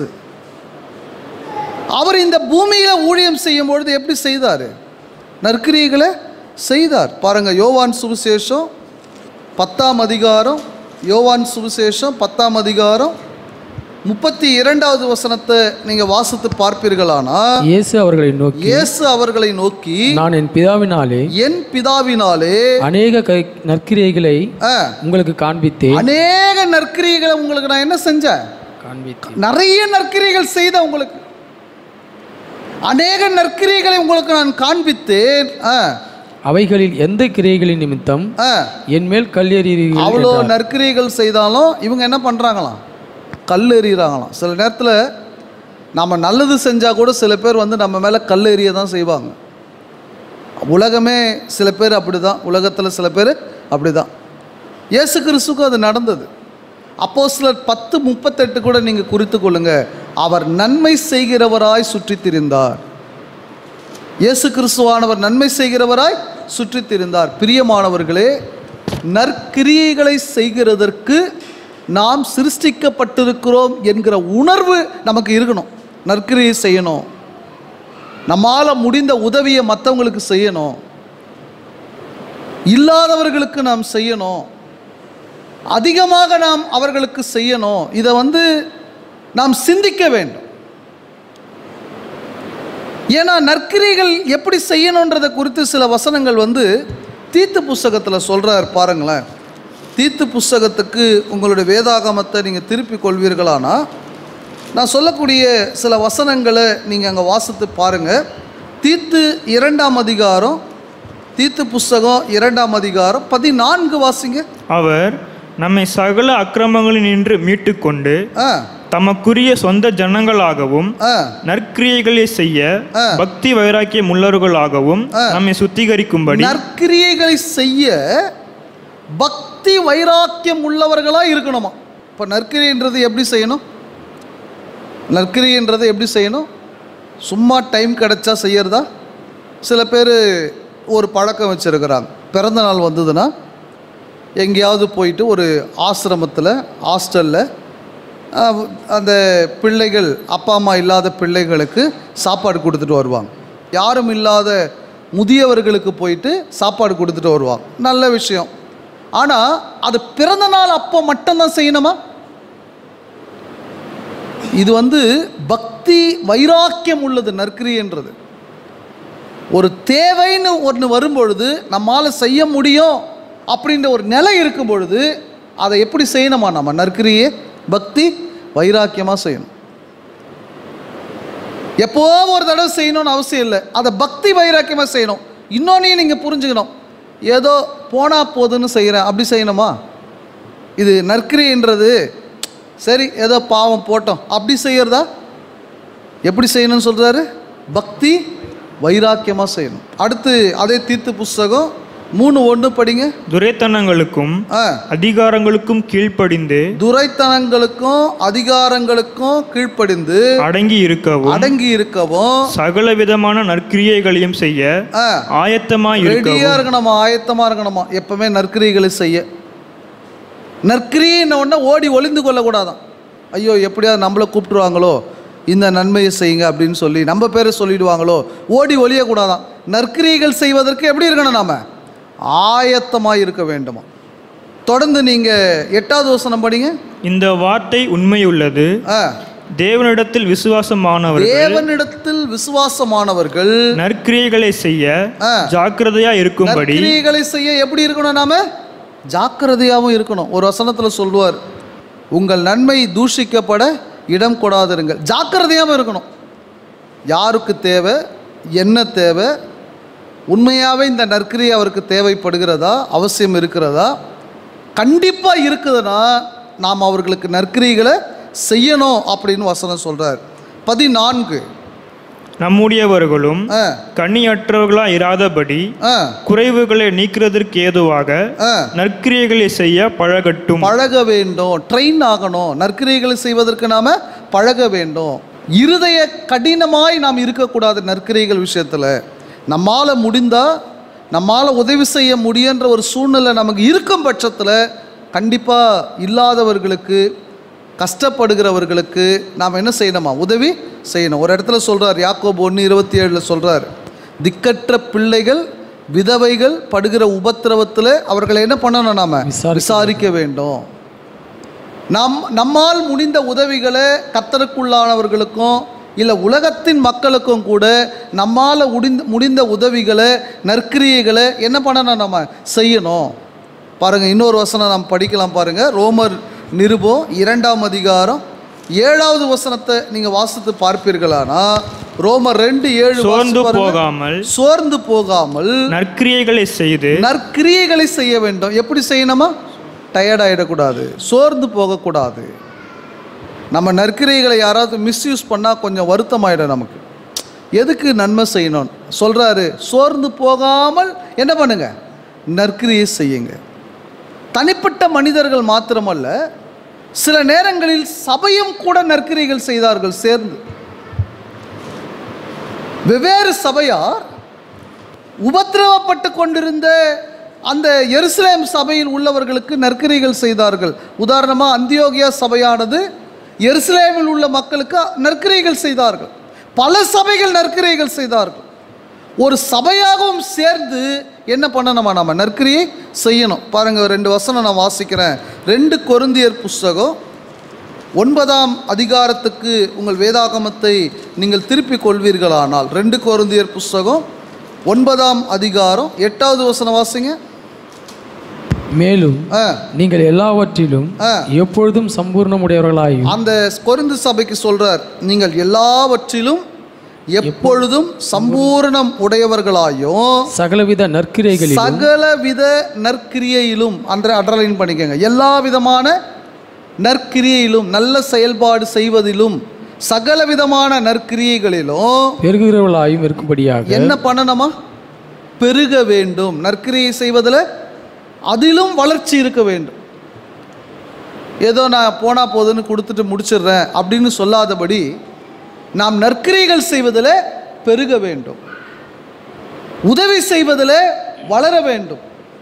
அவர் இந்த பூமியில் ஊழியம் செய்யும் பொழுது எப்படி செய்தார் நற்கிரியைகளை செய்தார் பாருங்க யோவான் சுவிசேஷம் பத்தாம் அதிகாரம் யோவான் சுவிசேஷம் பத்தாம் அதிகாரம் முப்பத்தி இரண்டாவது வசனத்தை நீங்கள் வாசித்து பார்ப்பீர்களானா இயேசு அவர்களை நோக்கி இயேசு அவர்களை நோக்கி நான் என் பிதாவினாலே என் பிதாவினாலே அநேக கை நற்கிரியைகளை ஆ, உங்களுக்கு காண்பித்தேன் அநேக நற்கிரியைகளை உங்களுக்கு நான் என்ன செஞ்சேன் காண்பித்தேன் நிறைய நற்கிரியைகள் செய்த உங்களுக்கு அநேக நற்கிரியைகளை உங்களுக்கு நான் காண்பித்தேன் ஆ, அவைகளில் எந்த கிரியைகளின் நிமித்தம் ஆ. என் மேல் கல்லெறிகிறீர்கள் அவ்வளோ என்றார். நற்கிரியைகள் செய்தாலும் இவங்க என்ன பண்ணுறாங்களாம் கல் எறிகிறாங்களாம் சில நேரத்தில் நம்ம நல்லது செஞ்சால் கூட சில பேர் வந்து நம்ம மேலே கல் எறிய தான் செய்வாங்க உலகமே சில பேர் அப்படி தான் உலகத்தில் சில பேர் அப்படி தான் இயேசு கிறிஸ்துக்கும் அது நடந்தது அப்போ சிலர் பத்து முப்பத்தெட்டு கூட நீங்கள் குறித்து கொள்ளுங்க அவர் நன்மை செய்கிறவராய் சுற்றித் திரிந்தார் இயேசு கிறிஸ்துவானவர் நன்மை செய்கிறவராய் சுற்றித் திரிந்தார் பிரியமானவர்களே நற்கிரியைகளை செய்கிறதற்கு நாம் சிருஷ்டிக்கப்பட்டிருக்கிறோம் என்கிற உணர்வு நமக்கு இருக்கணும் நற்கிரியை செய்யணும் நம்மால் முடிந்த உதவியை மற்றவங்களுக்கு செய்யணும் இல்லாதவர்களுக்கு நாம் செய்யணும் அதிகமாக நாம் அவர்களுக்கு செய்யணும் இதை வந்து நாம் சிந்திக்க வேண்டும் ஏன்னா நற்கிரிகள் எப்படி செய்யணுன்றதை குறித்து சில வசனங்கள் வந்து தீத்து புஸ்தகத்தில் சொல்கிறார் பாருங்களேன் தீத்து புஸ்தகத்துக்கு உங்களுடைய வேதாகமத்தை நீங்கள் திருப்பி கொள்வீர்களானா நான் சொல்லக்கூடிய சில வசனங்களை நீங்கள் அங்கே வாசித்து பாருங்கள் தீத்து இரண்டாம் அதிகாரம் தீத்து புஸ்தகம் இரண்டாம் அதிகாரம் பதினான்கு வாசிங்க அவர் நம்மை சகல அக்கிரமங்களில் நின்று மீட்டுக்கொண்டு ஆ தமக்குரிய சொந்த ஜனங்களாகவும் ஆ நற்கிரியைகளை செய்ய ஆ. பக்தி வைராக்கியம் உள்ளவர்களாகவும் நம்மை சுத்திகரிக்கும்படி நற்கிரியைகளை செய்ய பக்தி வைராக்கியம் உள்ளவர்களாக இருக்கணுமா இப்போ நற்கிரியன்றது எப்படி செய்யணும் நற்கிரியன்றது எப்படி செய்யணும் சும்மா டைம் கிடைச்சா செய்யறதா சில பேர் ஒரு பழக்கம் வச்சுருக்கிறாங்க பிறந்த நாள் வந்ததுன்னா எங்கேயாவது போயிட்டு ஒரு ஆசிரமத்தில் ஹாஸ்டலில் அந்த பிள்ளைகள் அப்பா அம்மா இல்லாத பிள்ளைகளுக்கு சாப்பாடு கொடுத்துட்டு வருவாங்க யாரும் இல்லாத முதியவர்களுக்கு போயிட்டு சாப்பாடு கொடுத்துட்டு வருவாங்க நல்ல விஷயம் ஆனால் அது பிறந்த நாள் அப்போ மட்டும்தான் செய்யணுமா இது வந்து பக்தி வைராக்கியம் உள்ளது நற்கிரியன்றது ஒரு தேவைன்னு ஒன்று வரும்பொழுது நம்மால் செய்ய முடியும் அப்படின்ற ஒரு நிலை இருக்கும் பொழுது அதை எப்படி செய்யணுமா நம்ம நற்கிரியே பக்தி வைராக்கியமாக செய்யணும் எப்போ ஒரு தடவை செய்யணும்னு அவசியம் இல்லை அதை பக்தி வைராக்கியமாக செய்யணும் இன்னொன்னையும் நீங்கள் புரிஞ்சுக்கணும் ஏதோ போனா போதுன்னு செய்கிறேன் அப்படி செய்யணுமா இது நற்கிரின்றது சரி ஏதோ பாவம் போட்டோம் அப்படி செய்யறதா எப்படி செய்யணும்னு சொல்கிறாரு பக்தி வைராக்கியமாக செய்யணும் அடுத்து அதே தீர்த்து புஸ்தகம் மூணு ஒன்று படிங்க துரைத்தனங்களுக்கும் ஆ அதிகாரங்களுக்கும் கீழ்ப்படிந்து துரைத்தனங்களுக்கும் அதிகாரங்களுக்கும் கீழ்ப்படிந்து அடங்கி இருக்கவும் அடங்கி இருக்கவும் சகல விதமான நற்கிரியைகளையும் செய்ய ஆ ஆயத்தமாய் ரெடியாக இருக்கவும் இருக்கணுமா ஆயத்தமாக இருக்கணுமா எப்பவுமே நற்கிரியைகளை செய்ய நற்கிரியின உடனே ஓடி ஒளிந்து கொள்ளக்கூடாதான் ஐயோ எப்படியாவது நம்மளை கூப்பிட்டுருவாங்களோ இந்த நன்மையை செய்யுங்க அப்படின்னு சொல்லி நம்ம பேரை சொல்லிடுவாங்களோ ஓடி ஒளியக்கூடாதான் நற்கிரியைகள் செய்வதற்கு எப்படி இருக்கணும் நாம ஆயத்தமாக இருக்க வேண்டுமா தொடர்ந்து நீங்கள் எட்டாவது வசனம் படிங்க இந்த வார்த்தை உண்மையுள்ளது ஆ தேவனிடத்தில் விசுவாசமானவர்கள் தேவனிடத்தில் விசுவாசமானவர்கள் நற்கிரியைகளை செய்ய ஆ. ஜாக்கிரதையா இருக்கும்படி நற்கிரியைகளை செய்ய எப்படி இருக்கணும் நாம ஜாக்கிரதையாகவும் இருக்கணும் ஒரு வசனத்தில் சொல்லுவார் உங்கள் நன்மை தூஷிக்கப்பட இடம் கொடாதிருங்கள் ஜாக்கிரதையாகவும் இருக்கணும் யாருக்கு தேவை என்ன தேவை உண்மையாகவே இந்த நற்கிரியை அவருக்கு தேவைப்படுகிறதா அவசியம் இருக்கிறதா கண்டிப்பாக இருக்குதுன்னா நாம் அவர்களுக்கு நற்கிரிகளை செய்யணும் அப்படின்னு வசனம் சொல்கிறார் பதினான்கு நம்முடையவர்களும் ஆ கண்ணியற்றவர்களா இராதபடி ஆ குறைவுகளை நீக்கிறதற்கு ஏதுவாக ஆ நற்கிரியைகளை செய்ய பழகட்டும் பழக வேண்டும் ட்ரெயின் ஆகணும் நற்கிரைகளை செய்வதற்கு நாம பழக வேண்டும் இருதய கடினமாய் நாம் இருக்கக்கூடாது நற்கிரைகள் விஷயத்தில் நம்மால் முடிந்தா நம்மால் உதவி செய்ய முடியுன்ற ஒரு சூழ்நிலை நமக்கு இருக்கும் பட்சத்தில் கண்டிப்பாக இல்லாதவர்களுக்கு கஷ்டப்படுகிறவர்களுக்கு நாம் என்ன செய்யணுமா உதவி செய்யணும் ஒரு இடத்துல சொல்கிறார் யாக்கோபு ஒன்று இருபத்தி ஏழில் சொல்கிறார் திக்கற்ற பிள்ளைகள் விதவைகள் படுகிற உபத்திரவத்தில் அவர்களை என்ன பண்ணணும் நாம விசாரிக்க விசாரிக்க வேண்டும் நம் நம்மால் முடிந்த உதவிகளை கத்தருக்குள்ளானவர்களுக்கும் இல்லை உலகத்தின் மக்களுக்கும் கூட நம்மால் முடிந்த முடிந்த உதவிகளை நற்கிரியைகளை என்ன பண்ணணும் நம்ம செய்யணும் பாருங்கள் இன்னொரு வசனம் நாம் படிக்கலாம் பாருங்கள் ரோமர் நிருபம் இரண்டாம் அதிகாரம் ஏழாவது வசனத்தை நீங்கள் வாசித்து பார்ப்பீர்களானா ரோமர் ரெண்டு ஏழு வாசித்து சோர்ந்து பாருங்க. போகாமல் சோர்ந்து போகாமல் நற்கிரியைகளை செய்து நற்கிரியைகளை செய்ய வேண்டும் எப்படி செய்யணுமா டயர்ட் ஆகிடக்கூடாது சோர்ந்து போகக்கூடாது நம்ம நற்கிரியைகளை யாராவது மிஸ்யூஸ் பண்ணால் கொஞ்சம் வருத்தமாயிடும் நமக்கு எதுக்கு நன்மை செய்யணும் சொல்கிறாரு சோர்ந்து போகாமல் என்ன பண்ணுங்க நற்கிரியை செய்யுங்க தனிப்பட்ட மனிதர்கள் மாத்திரமல்ல சில நேரங்களில் சபையும் கூட நற்கிரிகள் செய்தார்கள் சேர்ந்து வெவ்வேறு சபையார் உபத்திரவப்பட்டு கொண்டிருந்த அந்த எருசலேம் சபையில் உள்ளவர்களுக்கு நற்கிரிகள் செய்தார்கள் உதாரணமாக அந்தியோகியா சபையானது எருசலேமில் உள்ள மக்களுக்கு நற்கிரிகள் செய்தார்கள் பல சபைகள் நற்கிரிகள் செய்தார்கள் ஒரு சபையாகவும் சேர்ந்து என்ன பண்ணணுமா நம்ம நற்கிரியை செய்யணும் பாருங்கள் ரெண்டு வசனம் நான் வாசிக்கிறேன் ரெண்டு கொருந்தியர் புஸ்தகம் ஒன்பதாம் அதிகாரத்துக்கு உங்கள் வேதாகமத்தை நீங்கள் திருப்பிக் கொள்வீர்களானால் ரெண்டு கொருந்தியர் புஸ்தகம் ஒன்பதாம் அதிகாரம் எட்டாவது வசனம் வாசிங்க மேலும் ஆ நீங்கள் எல்லாவற்றிலும் ஆ. எப்பொழுதும் சம்பூர்ணமுடையவர்களாயும் அந்த கொரிந்து சபைக்கு சொல்றார் நீங்கள் எல்லாவற்றிலும் எப்பொழுதும் சம்பூரணம் உடையவர்களாயும் சகலவித நற்கிரைகளிலும் சகலவித நற்கிரியையிலும் அந்த அட்ரலைன் பண்ணிக்கோங்க எல்லா விதமான நற்கிரியையிலும் நல்ல செயல்பாடு செய்வதிலும் சகல விதமான நற்கிரியைகளிலும் பெருகிறவர்களாயும் இருக்கும்படியாக என்ன பண்ணணுமா பெருக வேண்டும் நற்கிரியை செய்வதில் அதிலும் வளர்ச்சி இருக்க வேண்டும் ஏதோ நான் போனால் போதுன்னு கொடுத்துட்டு முடிச்சிடுறேன் அப்படின்னு சொல்லாதபடி நாம் நற்கிரிகள் செய்வதில் பெருக வேண்டும் உதவி செய்வதில் வளர வேண்டும்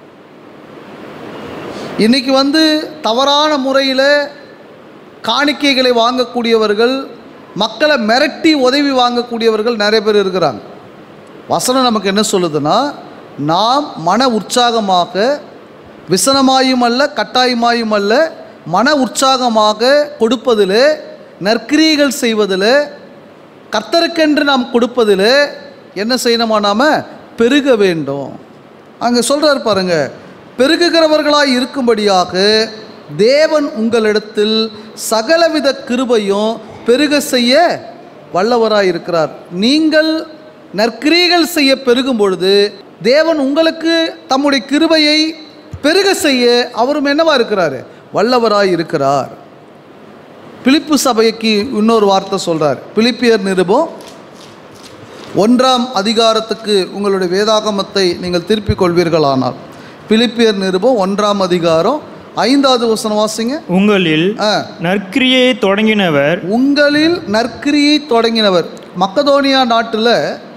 இன்னைக்கு வந்து தவறான முறையில் காணிக்கைகளை வாங்கக்கூடியவர்கள் மக்களை மிரட்டி உதவி வாங்கக்கூடியவர்கள் நிறைய பேர் இருக்கிறாங்க வசனம் நமக்கு என்ன சொல்லுதுன்னா நாம் மன உற்சாகமாக விசனமாயும் அல்ல கட்டாயமாயும் அல்ல மன உற்சாகமாக கொடுப்பதில் நற்கிரியைகள் செய்வதில் கர்த்தருக்கென்று நாம் கொடுப்பதில் என்ன செய்யணுமா நாம பெருக வேண்டும் அங்கே சொல்றாரு பாருங்க பெருகுகிறவர்களாய் இருக்கும்படியாக தேவன் உங்களிடத்தில் சகலவித கிருபையும் பெருக செய்ய வல்லவராய் இருக்கிறார் நீங்கள் நற்கிரியைகள் செய்ய பெருகும் பொழுது தேவன் உங்களுக்கு தம்முடைய கிருபையை பெருக செய்ய அவரும் என்னவா இருக்கிறாரு வல்லவராய் இருக்கிறார் பிலிப்பு சபைக்கு இன்னொரு வார்த்தை சொல்றார் பிலிப்பியர் நிருபம் ஒன்றாம் அதிகாரத்துக்கு உங்களுடைய வேதாகமத்தை நீங்கள் திருப்பிக் கொள்வீர்களானால் பிலிப்பியர் நிருபம் ஒன்றாம் அதிகாரம் ஐந்தாவது வசனம் வாசிங்க உங்களில் ஆ நற்கிரியை தொடங்கினவர் உங்களில் நற்கிரியை தொடங்கினவர் மக்கதோனியா நாட்டில்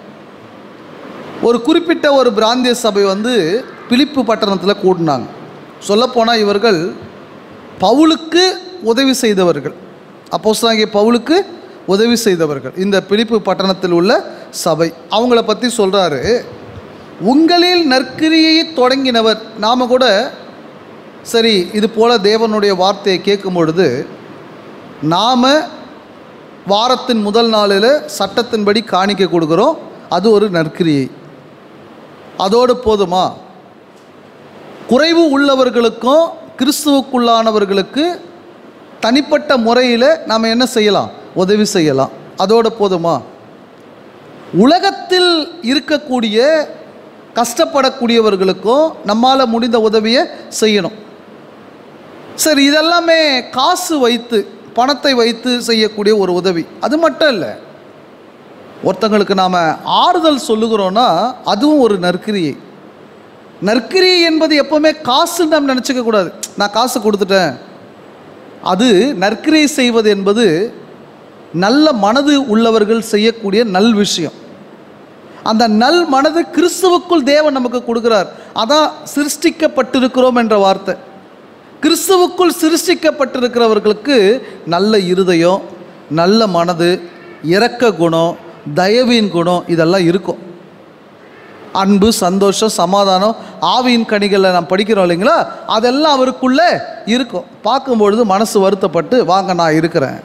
ஒரு குறிப்பிட்ட ஒரு பிராந்திய சபை வந்து பிலிப்பு பட்டணத்தில் கூடினாங்க சொல்லப்போனால் இவர்கள் பவுலுக்கு உதவி செய்தவர்கள் அப்போஸ்தலனாகிய பவுலுக்கு உதவி செய்தவர்கள் இந்த பிலிப்பு பட்டணத்தில் உள்ள சபை அவங்கள பற்றி சொல்கிறாரு உங்களில் நற்கிரியை தொடங்கினவர் நாம் கூட சரி இது போல தேவனுடைய வார்த்தையை கேட்கும் பொழுது நாம் வாரத்தின் முதல் நாளில் சட்டத்தின்படி காணிக்க கொடுக்குறோம் அது ஒரு நற்கிரியை அதோடு போதுமா குறைவு உள்ளவர்களுக்கும் கிறிஸ்துவுக்குள்ளானவர்களுக்கு தனிப்பட்ட முறையில் நாம் என்ன செய்யலாம் உதவி செய்யலாம் அதோடு போதுமா உலகத்தில் இருக்கக்கூடிய கஷ்டப்படக்கூடியவர்களுக்கும் நம்மால் முடிந்த உதவியை செய்யணும் சரி இதெல்லாமே காசு வைத்து பணத்தை வைத்து செய்யக்கூடிய ஒரு உதவி அது மட்டும் இல்லை ஒருத்தங்களுக்கு நாம் ஆறுதல் சொல்லுகிறோன்னா அதுவும் ஒரு நற்கிரியை நற்கிரியை என்பது எப்போவுமே காசுன்னு நம்ம நினச்சிக்க கூடாது நான் காசு கொடுத்துட்டேன் அது நற்கிரியை செய்வது என்பது நல்ல மனது உள்ளவர்கள் செய்யக்கூடிய நல் விஷயம் அந்த நல் மனது கிறிஸ்துவுக்குள் தேவன் நமக்கு கொடுக்கிறார் அதான் சிருஷ்டிக்கப்பட்டிருக்கிறோம் என்ற வார்த்தை கிறிஸ்துவுக்குள் சிருஷ்டிக்கப்பட்டிருக்கிறவர்களுக்கு நல்ல இருதயம் நல்ல மனது இரக்க குணம் தயவின் குணம் இதெல்லாம் இருக்கும் அன்பு சந்தோஷம் சமாதானம் ஆவியின் கனிகளை நாம் படிக்கிறோம் இல்லைங்களா அதெல்லாம் அவருக்குள்ளே இருக்கும் பார்க்கும்பொழுது மனசு வருத்தப்பட்டு வாங்க நான் இருக்கிறேன்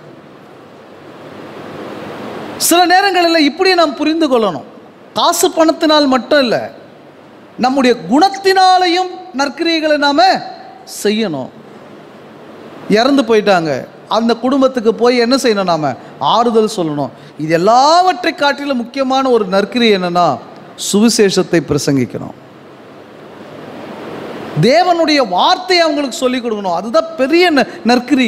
சில நேரங்களில் இப்படி நாம் புரிந்து கொள்ளணும் காசு பணத்தினால் மட்டும் இல்லை நம்முடைய குணத்தினாலையும் நற்கிரியைகளை நாம் செய்யணும் இறந்து போயிட்டாங்க அந்த குடும்பத்துக்கு போய் என்ன செய்யணும் நாம் ஆறுதல் சொல்லணும் இது எல்லாவற்றை காட்டிலும் முக்கியமான ஒரு நற்கிரியை என்னன்னா சுவிசேஷத்தை பிரசங்கிக்கணும் தேவனுடைய வார்த்தையை அவங்களுக்கு சொல்லிக் கொடுக்கணும் அதுதான் பெரிய ந- நற்கிரி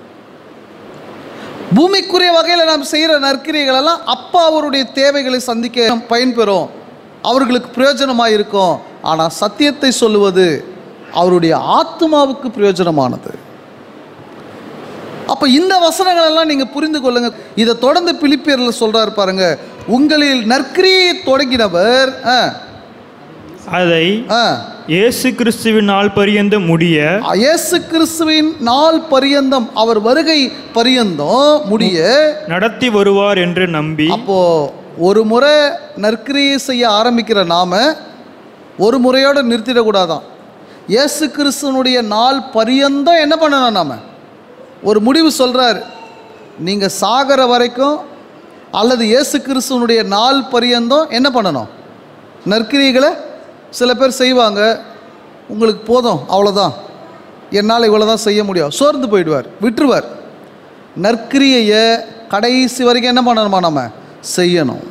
பூமிக்குரிய வகையில் நாம் செய்கிற நற்கிரிகள் எல்லாம் அப்பா அவருடைய தேவைகளை சந்திக்க பயன்பெறும் அவர்களுக்கு பிரயோஜனமாக இருக்கும் ஆனால் சத்தியத்தை சொல்லுவது அவருடைய ஆத்மாவுக்கு பிரயோஜனமானது அப்போ இந்த வசனங்கள் எல்லாம் நீங்கள் புரிந்து கொள்ளுங்க இதை தொடர்ந்து பிலிப்பியரில் சொல்றாரு பாருங்க உங்களில் நற்கிரியை தொடங்கினவர் ஆ, அதை ஆ, இயேசு கிறிஸ்துவின் நாள் பரியந்த முடிய இயேசு கிறிஸ்துவின் நாள் பரியந்தம் அவர் வருகை பரியந்தம் முடிய நடத்தி வருவார் என்று நம்பி அப்போ ஒரு முறை நற்கிரியை செய்ய ஆரம்பிக்கிற நாம ஒரு முறையோடு நிறுத்திடக்கூடாதான் இயேசு கிறிஸ்துவனுடைய நாள் பரியந்தம் என்ன பண்ணணும் நாம ஒரு முடிவு சொல்றார் நீங்கள் சாகிற வரைக்கும் அல்லது இயேசு கிறிஸ்துவனுடைய நாள் பரியந்தம் என்ன பண்ணணும் நற்கிரிகளை சில பேர் செய்வாங்க உங்களுக்கு போதும் அவ்வளோதான் என்னால் இவ்வளோ தான் செய்ய முடியும் சோர்ந்து போயிடுவார் விட்டுருவார் நற்கிரியையை கடைசி வரைக்கும் என்ன பண்ணணுமா நம்ம செய்யணும்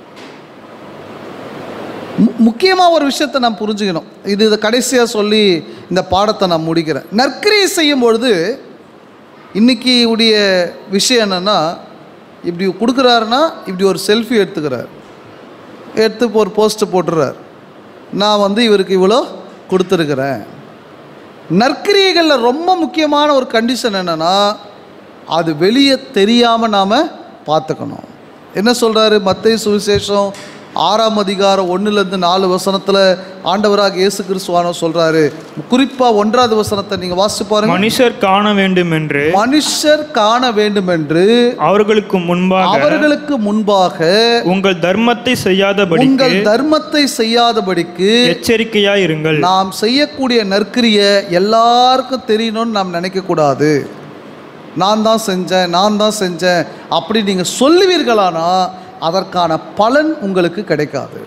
முக்கியமாக ஒரு விஷயத்தை நான் புரிஞ்சுக்கணும் இது இதை கடைசியாக சொல்லி இந்த பாடத்தை நான் முடிக்கிறேன் நற்கிரியை செய்யும் பொழுது இன்னைக்கு உடைய விஷயம் என்னென்னா இப்படி கொடுக்குறாருன்னா இப்படி ஒரு செல்ஃபி எடுத்துக்கிறார் எடுத்து இப்போ ஒரு போஸ்ட்டு போட்டுறார் நான் வந்து இவருக்கு இவ்வளோ கொடுத்துருக்குறேன் நற்கிரியைகளில் ரொம்ப முக்கியமான ஒரு கண்டிஷன் என்னென்னா அது வெளியே தெரியாமல் நாம் பார்த்துக்கணும் என்ன சொல்கிறாரு மத்திய சுவிசேஷம் ஆறாம் அதிகாரம் ஒன்றுலேருந்து நாலு வசனத்தில் ஆண்டவராக இயேசு கிறிஸ்துவானோ சொல்கிறாரு குறிப்பாக ஒன்றாவது வசனத்தை நீங்கள் வாசிச்சு பாருங்க மனுஷர் காண வேண்டும் என்று மனுஷர் காண வேண்டும் என்று அவர்களுக்கு முன்பாக அவர்களுக்கு முன்பாக உங்கள் தர்மத்தை செய்யாதபடிக்கு உங்கள் தர்மத்தை செய்யாதபடிக்கு எச்சரிக்கையாய் இருங்கள் நாம் செய்யக்கூடிய நற்கிரிய எல்லாருக்கும் தெரியணும்னு நாம் நினைக்கக்கூடாது நான் தான் செஞ்சேன் நான் தான் செஞ்சேன் அப்படி நீங்கள் சொல்லுவீர்களானா அதற்கான பலன் உங்களுக்கு கிடைக்காது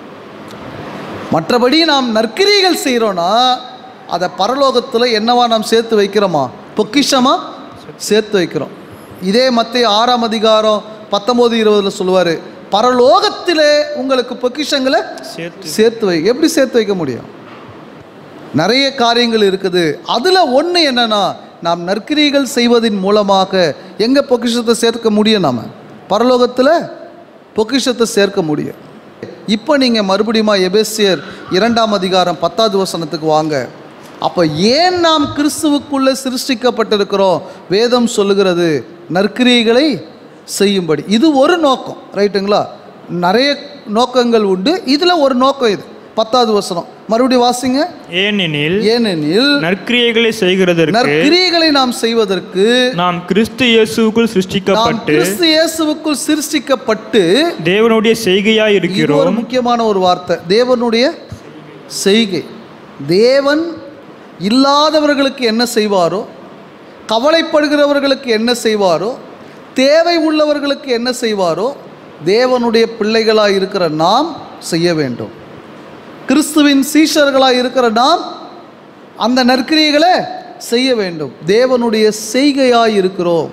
மற்றபடி நாம் நற்கிரிகள் செய்கிறோன்னா அதை பரலோகத்தில் என்னவா நாம் சேர்த்து வைக்கிறோமா பொக்கிஷமா சேர்த்து வைக்கிறோம் இதே மத்திய ஆறாம் அதிகாரம் பத்தொம்போது இருபதுல சொல்லுவார் பரலோகத்திலே உங்களுக்கு பொக்கிஷங்களை சேர்த்து சேர்த்து வை எப்படி சேர்த்து வைக்க முடியும் நிறைய காரியங்கள் இருக்குது அதில் ஒன்று என்னன்னா நாம் நற்கிரிகள் செய்வதின் மூலமாக எங்கே பொக்கிஷத்தை சேர்க்க முடியும் நாம் பரலோகத்தில் பொக்கிஷத்தை சேர்க்க முடியும் இப்போ நீங்கள் மறுபடியும் எபேசியர் இரண்டாம் அதிகாரம் பத்தாவது வசனத்துக்கு வாங்க அப்போ ஏன் நாம் கிறிஸ்துவுக்குள்ளே சிருஷ்டிக்கப்பட்டிருக்கிறோம் வேதம் சொல்லுகிறது நற்கிரியைகளை செய்யும்படி இது ஒரு நோக்கம் ரைட்டுங்களா நிறைய நோக்கங்கள் உண்டு இதில் ஒரு நோக்கம் இது பத்தாவது வசனம் மறுபடியும் வாசிங்க ஏனெனில் ஏனெனில் நற்கிரியைகளை செய்கிறதற்கு நற்கிரியைகளை நாம் செய்வதற்கு நாம் கிறிஸ்து இயேசுவுக்குள் நாம் சிருஷ்டிக்கப்பட்டு கிறிஸ்து இயேசுவுக்குள் சிருஷ்டிக்கப்பட்டு தேவனுடைய செய்கையாய் இது ஒரு இருக்கிறோம் முக்கியமான ஒரு வார்த்தை தேவனுடைய செய்கை தேவன் இல்லாதவர்களுக்கு என்ன செய்வாரோ கவலைப்படுகிறவர்களுக்கு என்ன செய்வாரோ தேவை உள்ளவர்களுக்கு என்ன செய்வாரோ தேவனுடைய பிள்ளைகளாக இருக்கிற நாம் செய்ய வேண்டும் கிறிஸ்துவின் சீஷர்களாக இருக்கிற நாம் அந்த நற்கிரியைகளை செய்ய வேண்டும் தேவனுடைய செய்கையாய் இருக்கிறோம்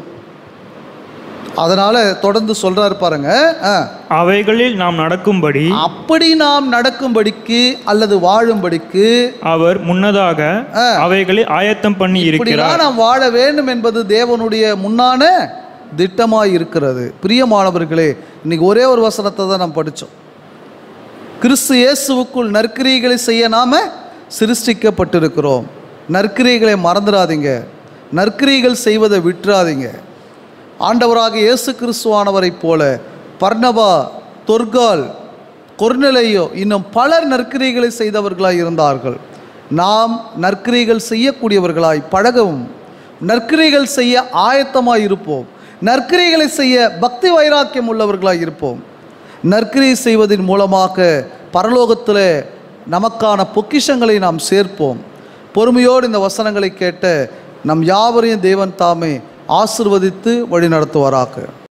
அதனால தொடர்ந்து சொல்றாரு பாருங்க ஆ. அவைகளில் நாம் நடக்கும்படி அப்படி நாம் நடக்கும்படிக்கு அல்லது வாழும்படிக்கு அவர் முன்னதாக ஆ. அவைகளை ஆயத்தம் பண்ணி இருக்கிறார் இப்படிலாம் நாம் வாழ வேண்டும் என்பது தேவனுடைய முன்னான திட்டமாய் இருக்கிறது பிரியமானவர்களே இன்னைக்கு ஒரே ஒரு வசனத்தை தான் நாம் படித்தோம் கிறிஸ்து இயேசுவுக்குள் நற்கிரியைகளை செய்ய நாம சிருஷ்டிக்கப்பட்டிருக்கிறோம் நற்கிரியைகளை மறந்துடாதீங்க நற்கிரியைகள் செய்வதை விட்டுறாதீங்க ஆண்டவராக இயேசு கிறிஸ்துவானவரைப் போல பர்ணபா தொர்கால் கொர்நிலையோ இன்னும் பலர் நற்கிரியைகளை செய்தவர்களாய் இருந்தார்கள் நாம் நற்கிரியைகள் செய்யக்கூடியவர்களாய் பழகவும் நற்கிரியைகள் செய்ய ஆயத்தமாய் இருப்போம் நற்கிரியைகளை செய்ய பக்தி வைராக்கியம் உள்ளவர்களாய் இருப்போம் நற்கிரியை செய்வதன் மூலமாக பரலோகத்தில் நமக்கான பொக்கிஷங்களை நாம் சேர்ப்போம் பொறுமையோடு இந்த வசனங்களை கேட்ட நம் யாவரையும் தேவன் தாமே ஆசிர்வதித்து வழி நடத்துவாராக